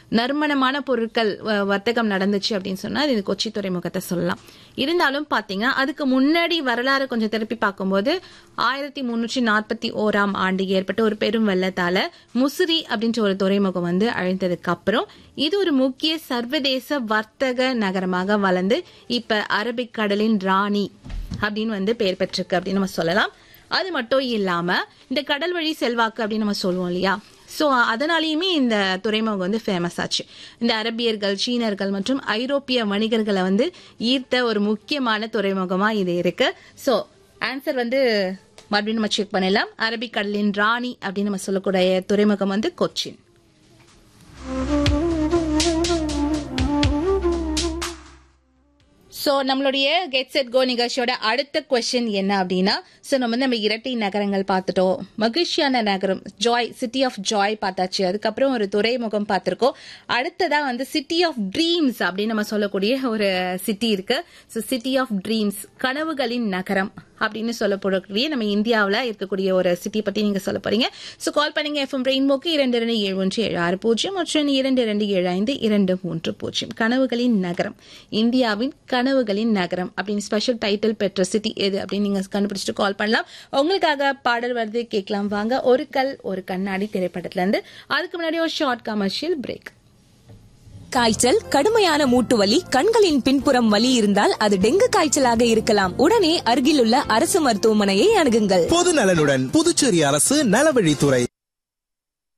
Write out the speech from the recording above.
நறுமணமான பொருட்கள் வ- வர்த்தகம் நடந்துச்சு அப்படின்னு சொன்னா அது கொச்சி துறைமுகத்தை சொல்லலாம் இருந்தாலும் பாத்தீங்கன்னா அதுக்கு முன்னாடி வரலாறு கொஞ்சம் திருப்பி பார்க்கும்போது ஆயிரத்தி முன்னூற்றி நாற்பத்தி ஓராம் ஆண்டு ஏற்பட்ட ஒரு பெரும் வெள்ளத்தால முசிறி அப்படின்ற ஒரு துறைமுகம் வந்து அழிந்ததுக்கு அப்புறம் இது ஒரு முக்கிய சர்வதேச வர்த்தக நகரமாக வளர்ந்து இப்ப அரபிக்கடலின் ராணி அப்படின்னு வந்து பெயர் பெற்றிருக்கு அப்படின்னு நம்ம சொல்லலாம் அது மட்டும் இல்லாம இந்த கடல் வழி செல்வாக்கு அப்படின்னு நம்ம சொல்லுவோம் இல்லையா சோ அதனாலயுமே இந்த துறைமுகம் வந்து ஃபேமஸ் ஆச்சு இந்த அரபியர்கள் சீனர்கள் மற்றும் ஐரோப்பிய வணிகர்களை வந்து ஈர்த்த ஒரு முக்கியமான துறைமுகமா இது இருக்கு சோ ஆன்சர் வந்து மறுபடியும் நம்ம செக் பண்ணலாம் அரபிக்கடலின் ராணி அப்படின்னு நம்ம சொல்லக்கூடிய துறைமுகம் வந்து கொச்சின் சோ நம்மளுடைய கெட் செட் கோ நிகழ்ச்சியோட அடுத்த கொஸ்டின் என்ன அப்படின்னா சோ நம்ம வந்து நம்ம இரட்டை நகரங்கள் பார்த்துட்டோம் மகிழ்ச்சியான நகரம் ஜாய் சிட்டி ஆஃப் ஜாய் பார்த்தாச்சு அதுக்கப்புறம் ஒரு துறைமுகம் பார்த்திருக்கோம் அடுத்ததா வந்து சிட்டி ஆஃப் ட்ரீம்ஸ் அப்படின்னு நம்ம சொல்லக்கூடிய ஒரு சிட்டி இருக்கு சோ சிட்டி ஆஃப் ட்ரீம்ஸ் கனவுகளின் நகரம் அப்படின்னு சொல்லப்படக்கூடிய நம்ம இந்தியாவில் இருக்கக்கூடிய ஒரு சிட்டி பத்தி நீங்க சொல்ல போறீங்க சோ கால் பண்ணுங்க எஃப்எம் ரெயின்போக்கு இரண்டு இரண்டு ஏழு ஒன்று ஏழு ஆறு பூஜ்ஜியம் மற்றும் இரண்டு இரண்டு ஏழு ஐந்து இரண்டு மூன்று பூஜ்ஜியம் கனவுகளின் நகரம் இந்தியாவின் கனவுகளின் நகரம் அப்படின்னு ஸ்பெஷல் டைட்டில் பெற்ற சிட்டி எது அப்படின்னு நீங்க கண்டுபிடிச்சிட்டு கால் பண்ணலாம் உங்களுக்காக பாடல் வருது கேட்கலாம் வாங்க ஒரு கல் ஒரு கண்ணாடி திரைப்படத்துல இருந்து அதுக்கு முன்னாடி ஒரு ஷார்ட் கமர்ஷியல் பிரேக் காய்ச்சல் கடுமையான மூட்டு வலி கண்களின் பின்புறம் வலி இருந்தால் அது டெங்கு காய்ச்சலாக இருக்கலாம் உடனே அருகிலுள்ள அரசு மருத்துவமனையை அணுகுங்கள் பொது நலனுடன் புதுச்சேரி அரசு நலவழித்துறை